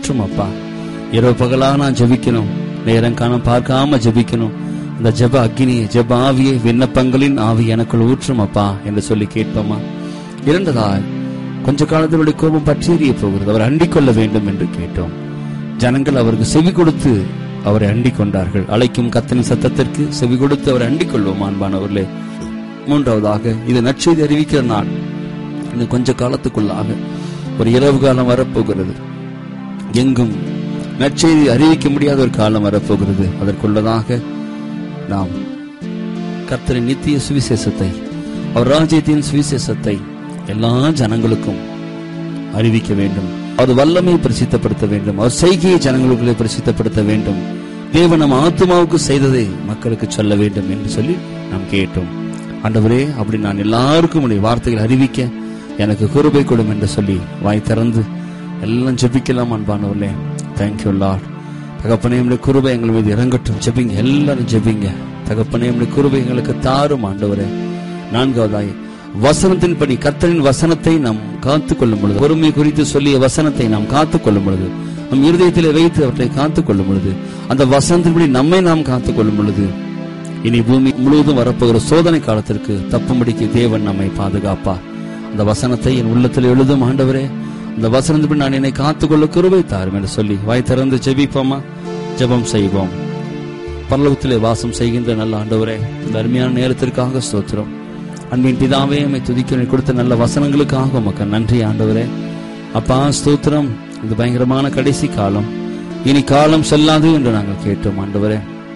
ஊற்றும் அப்பா இரவு பகலாக நான் ஜெபிக்கணும் நேரம் காணம் பார்க்காம ஜெபிக்கணும் அந்த ஜெப அக்னியை ஜெப ஆவியை விண்ணப்பங்களின் ஆவி எனக்குள் ஊற்றும் அப்பா என்று சொல்லி கேட்போமா இரண்டதாய் கொஞ்ச காலத்தினுடைய கோபம் பற்றி எறிய போகிறது அவர் அண்டிக் கொள்ள வேண்டும் என்று கேட்டோம் ஜனங்கள் அவருக்கு செவி கொடுத்து அவரை அண்டிக் கொண்டார்கள் அழைக்கும் கத்தனின் சத்தத்திற்கு செவி கொடுத்து அவரை அண்டிக் கொள்வோம் அன்பானவர்களே மூன்றாவதாக இது நற்செய்தி அறிவிக்கிற நாள் இன்னும் கொஞ்ச காலத்துக்குள்ளாக ஒரு இரவு காலம் வரப்போகிறது எங்கும் நற்செய்தி அறிவிக்க முடியாத ஒரு காலம் வரப்போகிறது அதற்குள்ளதாக நாம் கர்த்தரின் நித்திய சுவிசேஷத்தை அவர் ராஜ்யத்தின் சுவிசேஷத்தை எல்லா ஜனங்களுக்கும் அறிவிக்க வேண்டும் அவர் வல்லமை பிரசித்தப்படுத்த வேண்டும் அவர் செய்கையை ஜனங்களுக்குள்ளே பிரசித்தப்படுத்த வேண்டும் தேவன் நம் ஆத்மாவுக்கு செய்ததை மக்களுக்கு சொல்ல வேண்டும் என்று சொல்லி நாம் கேட்டோம் ஆண்டவரே அப்படி நான் எல்லாருக்கும் உடைய வார்த்தைகள் அறிவிக்க எனக்கு குருபை கொடும் என்று சொல்லி வாய் திறந்து எல்லாம் ஜெபிக்கலாம் அன்பானவர்களே தேங்க்யூ லார்ட் தகப்பனே நம்முடைய குருபை எங்கள் மீது இறங்கட்டும் ஜெபிங்க எல்லாரும் ஜெபிங்க தகப்பனே நம்முடைய குருபை எங்களுக்கு தாரும் ஆண்டவரே நான்காவதாய் வசனத்தின்படி கர்த்தரின் வசனத்தை நாம் காத்துக் கொள்ளும் பொழுது பொறுமை குறித்து சொல்லிய வசனத்தை நாம் காத்துக் கொள்ளும் பொழுது நம் இருதயத்திலே வைத்து அவற்றை காத்துக் கொள்ளும் பொழுது அந்த வசனத்தின்படி நம்மை நாம் காத்துக் கொள்ளும் பொழுது இனி பூமி முழுவதும் வரப்போகிற சோதனை காலத்திற்கு தப்பும்படிக்கு தேவன் நம்மை பாதுகாப்பா அந்த வசனத்தை என் உள்ளத்தில் எழுதும் ஆண்டவரே அந்த வசனத்தின்படி நான் என்னை காத்துக்கொள்ள கிருபை தாரும் என்று சொல்லி வாய் திறந்து ஜெபிப்போமா ஜெபம் செய்வோம் பரலோகத்திலே வாசம் செய்கின்ற நல்ல ஆண்டவரே இந்த அருமையான நேரத்திற்காக ஸ்தோத்திரம் அன்பின் பிதாவே உம்மை துதிக்க நீர் கொடுத்த நல்ல வசனங்களுக்காக உமக்கு நன்றி ஆண்டவரே அப்பா ஸ்தோத்திரம் இது பயங்கரமான கடைசி காலம் இனி காலம் செல்லாது என்று நாங்கள் கேட்டோம் ஆண்டவரே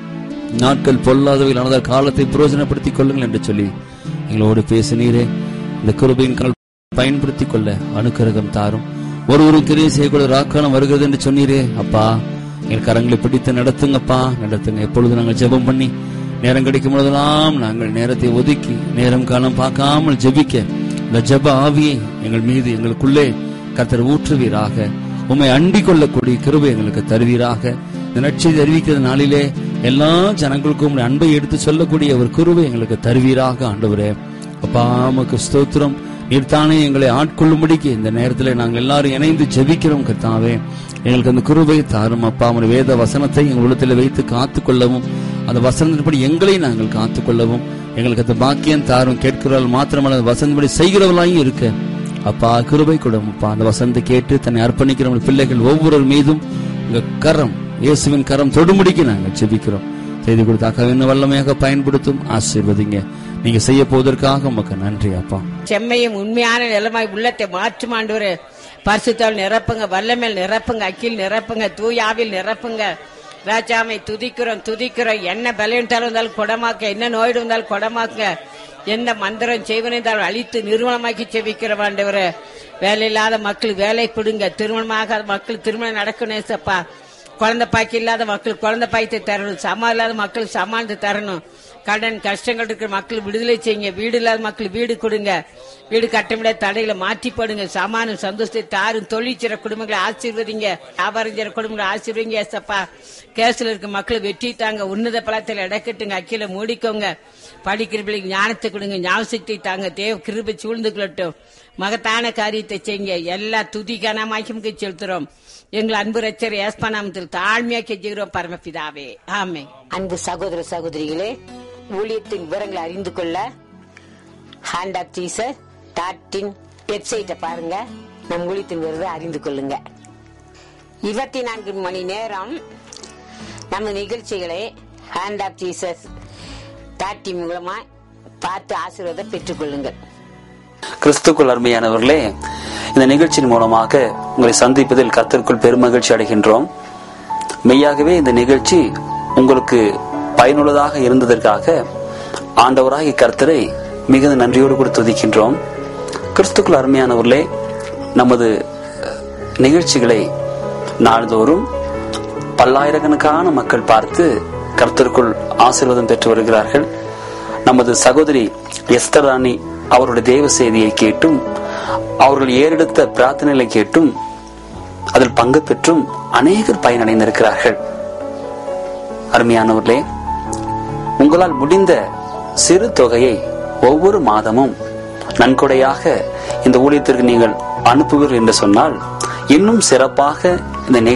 நாட்கள் பொல்லாதவைகள் ஆனதால் காலத்தை பிரயோஜனப்படுத்திக் கொள்ளுங்கள் என்று சொல்லி எங்களோடு பேசினீரே இந்த கிருபையின் கால் பயன்படுத்திக் கொள்ள அனுக்கிரகம் தாரும் ஒரு ஒரு கிரியை செய்யக்கூட ராக்காலம் வருகிறது என்று சொன்னீரே அப்பா எங்கள் கரங்களை பிடித்து நடத்துங்கப்பா நடத்துங்க எப்பொழுது நாங்கள் ஜெபம் பண்ணி நேரம் கிடைக்கும் பொழுதெல்லாம் நாங்கள் நேரத்தை ஒதுக்கி நேரம் காலம் பார்க்காமல் ஜெபிக்க இந்த ஜெப ஆவியை எங்கள் மீது எங்களுக்குள்ளே கர்த்தர் ஊற்றுவீராக உம்மை அண்டிக் கொள்ளக்கூடிய கிருபை எங்களுக்கு தருவீராக இந்த நற்செய்தி அறிவிக்கிற நாளிலே எல்லா ஜனங்களுக்கும் உம்முடைய அன்பை எடுத்து சொல்லக்கூடிய ஒரு கிருபை எங்களுக்கு தருவீராக ஆண்டவரே அப்பா உமக்கு ஸ்தோத்திரம் நீர்த்தானே எங்களை ஆட்கொள்ளும்படிக்கு இந்த நேரத்தில் நாங்கள் எல்லாரும் இணைந்து ஜெபிக்கிறோம் கர்த்தாவே எங்களுக்கு அந்த கிருபை தாரும் அப்பா உம்முடைய வேத வசனத்தை எங்கள் உள்ளத்தில் வைத்து காத்துக்கொள்ளவும் அந்த வசனத்தின்படி எங்களை நாங்கள் காத்துக்கொள்ளவும் எங்களுக்கு அந்த பாக்கியம் தாரும் கேட்கிறவர்கள் மாத்திரமல்ல அந்த வசனத்தின்படி செய்கிறவர்களாயும் இருக்க அப்பா கிருபை கொடும் அப்பா அந்த வசனத்தை கேட்டு தன்னை அர்ப்பணிக்கிற உங்கள் பிள்ளைகள் ஒவ்வொரு மீதும் உங்க கரம் இயேசுவின் கரம் தொடுமுடிக்கு நாங்கள் ஜெபிக்கிறோம் செய்தி கொடுத்தாக்க இன்னும் வல்லமையாக பயன்படுத்தும் ஆசீர்வதிங்க நீங்க செய்ய போவதற்காக உமக்கு நன்றி அப்பா செம்மையும் உண்மையான நிலமாய் உள்ளத்தை மாற்றும் ஆண்டவரே பரிசுத்தால் நிரப்புங்க வல்லமேல் நிரப்புங்க அக்கில் நிரப்புங்க தூயாவில் நிரப்புங்க ராஜாமை துதிக்கிறோம் துதிக்கிறோம் என்ன பலவீனத்தாலும் இருந்தாலும் குடமாக்க என்ன நோய் இருந்தாலும் குடமாக்க எந்த மந்திரம் செய்வன இருந்தாலும் அழித்து நிர்மலமாக்கி செவிக்கிறோம் ஆண்டவரே வேலை இல்லாத மக்கள் வேலை கொடுங்க திருமணமாகாத மக்கள் திருமணம் நடக்கணும் சப்பா குழந்தை பாக்கி இல்லாத மக்கள் குழந்தை பாய்த்தை தரணும் சமா இல்லாத மக்கள் சமாளித்து தரணும் கடன் கஷ்டங்கள் இருக்கிற மக்கள் விடுதலை செய்யுங்க வீடு இல்லாத மக்கள் வீடு கொடுங்க வீடு கட்ட முடியாத தடைகளை மாற்றி போடுங்க சமானம் சந்தோஷத்தை தாரும் தொழிற்சிற குடும்பங்களை ஆசீர்வதிங்க வியாபாரம் செய்யற குடும்பங்களை ஆசீர்வதிங்க ஏசப்பா கேஸ்ல இருக்க மக்கள் வெற்றி தாங்க உன்னத பலத்தில் இடக்கட்டுங்க அக்கீழ மூடிக்கோங்க படிக்கிற பிள்ளைங்க ஞானத்தை கொடுங்க ஞாபகத்தை தாங்க தேவ கிருபை சூழ்ந்து கொள்ளட்டும் மகத்தான காரியத்தை செய்யுங்க எல்லா துதிக்கான மகிமுக்கு செலுத்துறோம் எங்கள் அன்பு ரச்சர் ஏஸ்பா நாமத்தில் தாழ்மையா கெஞ்சுகிறோம் பரமபிதாவே ஆமே அன்பு சகோதர சகோதரிகளே ஊழியத்தின் விவரங்களை அறிந்து கொள்ள ஹேண்ட் ஆஃப் ஜீசஸ் டாட்டின் வெப்சைட்டை பாருங்க நம் ஊழியத்தின் விவரத்தை அறிந்து கொள்ளுங்க இருபத்தி நான்கு மணி நேரம் நம்ம நிகழ்ச்சிகளை ஹேண்ட் ஆஃப் ஜீசஸ் டாட்டி மூலமா பார்த்து ஆசீர்வாதம் பெற்றுக்கொள்ளுங்கள் கிறிஸ்துக்குள் அருமையானவர்களே இந்த நிகழ்ச்சியின் மூலமாக உங்களை சந்திப்பதில் கர்த்தருக்குள் பெருமகிழ்ச்சி அடைகின்றோம் மெய்யாகவே இந்த நிகழ்ச்சி உங்களுக்கு பயனுள்ளதாக இருந்ததற்காக ஆண்டவராகிய கர்த்தரை மிகுந்த நன்றியோடு கூட துதிக்கின்றோம் கிறிஸ்துக்குள் அருமையானவர்களே நமது நிகழ்ச்சிகளை நாள்தோறும் பல்லாயிரக்கணக்கான மக்கள் பார்த்து கர்த்தருக்குள் ஆசீர்வாதம் பெற்று வருகிறார்கள் நமது சகோதரி எஸ்தர் ராணி அவருடைய தேவ செய்தியை கேட்டும் அவர்கள் ஏறெடுத்த பிரார்த்தனைகளை கேட்டும் அதில் பங்கு பெற்றும் அநேகர் பயனடைந்திருக்கிறார்கள் அருமையானவர்களே உங்களால் முடிந்த சிறு தொகையை ஒவ்வொரு மாதமும் நன்கொடையாக இந்த ஊழியத்திற்கு நீங்கள் அனுப்புவீர்கள் என்று சொன்னால் இன்னும் சிறப்பாக இந்த